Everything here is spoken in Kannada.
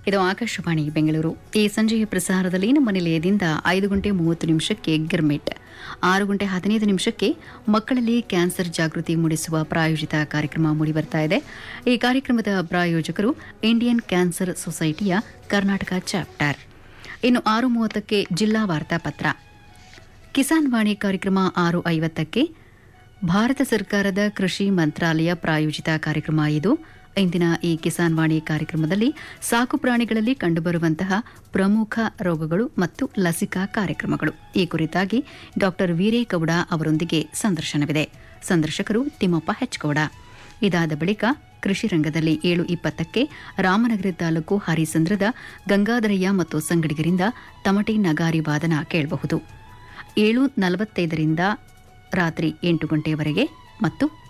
ಇದು ಆಕಾಶವಾಣಿ ಬೆಂಗಳೂರು ಈ ಸಂಜೆಯ ಪ್ರಸಾರದಲ್ಲಿ ನಮ್ಮ ನಿಲಯದಿಂದ ಐದು ಗಂಟೆ ಮೂವತ್ತು ನಿಮಿಷಕ್ಕೆ ಗಿರ್ಮಿಟ್ ಆರು ಗಂಟೆ ಹದಿನೈದು ನಿಮಿಷಕ್ಕೆ ಮಕ್ಕಳಲ್ಲಿ ಕ್ಯಾನ್ಸರ್ ಜಾಗೃತಿ ಮೂಡಿಸುವ ಪ್ರಾಯೋಜಿತ ಕಾರ್ಯಕ್ರಮ ಮೂಡಿಬರ್ತಾ ಇದೆ ಈ ಕಾರ್ಯಕ್ರಮದ ಪ್ರಾಯೋಜಕರು ಇಂಡಿಯನ್ ಕ್ಯಾನ್ಸರ್ ಸೊಸೈಟಿಯ ಕರ್ನಾಟಕ ಚಾಪ್ಟರ್ ಇನ್ನು ಆರು ಮೂವತ್ತಕ್ಕೆ ಜಿಲ್ಲಾ ವಾರ್ತಾಪತ್ರ ಕಿಸಾನ್ ವಾಣಿ ಕಾರ್ಯಕ್ರಮ ಆರು ಐವತ್ತಕ್ಕೆ ಭಾರತ ಸರ್ಕಾರದ ಕೃಷಿ ಮಂತ್ರಾಲಯ ಪ್ರಾಯೋಜಿತ ಕಾರ್ಯಕ್ರಮ ಇದು ಇಂದಿನ ಈ ಕಿಸಾನ್ ವಾಣಿ ಕಾರ್ಯಕ್ರಮದಲ್ಲಿ ಸಾಕು ಪ್ರಾಣಿಗಳಲ್ಲಿ ಕಂಡುಬರುವಂತಹ ಪ್ರಮುಖ ರೋಗಗಳು ಮತ್ತು ಲಸಿಕಾ ಕಾರ್ಯಕ್ರಮಗಳು ಈ ಕುರಿತಾಗಿ ಡಾ ವೀರೇಗೌಡ ಅವರೊಂದಿಗೆ ಸಂದರ್ಶನವಿದೆ ಸಂದರ್ಶಕರು ತಿಮ್ಮಪ್ಪ ಹೆಚ್ಗೌಡ ಇದಾದ ಬಳಿಕ ಕೃಷಿ ರಂಗದಲ್ಲಿ ಏಳು ಇಪ್ಪತ್ತಕ್ಕೆ ರಾಮನಗರ ತಾಲೂಕು ಹರಿಸಂದ್ರದ ಗಂಗಾಧರಯ್ಯ ಮತ್ತು ಸಂಗಡಿಗರಿಂದ ತಮಟೆ ನಗಾರಿ ವಾದನ ಕೇಳಬಹುದು ಏಳು ನಲವತ್ತೈದರಿಂದ ರಾತ್ರಿ ಎಂಟು ಗಂಟೆಯವರೆಗೆ ಮತ್ತು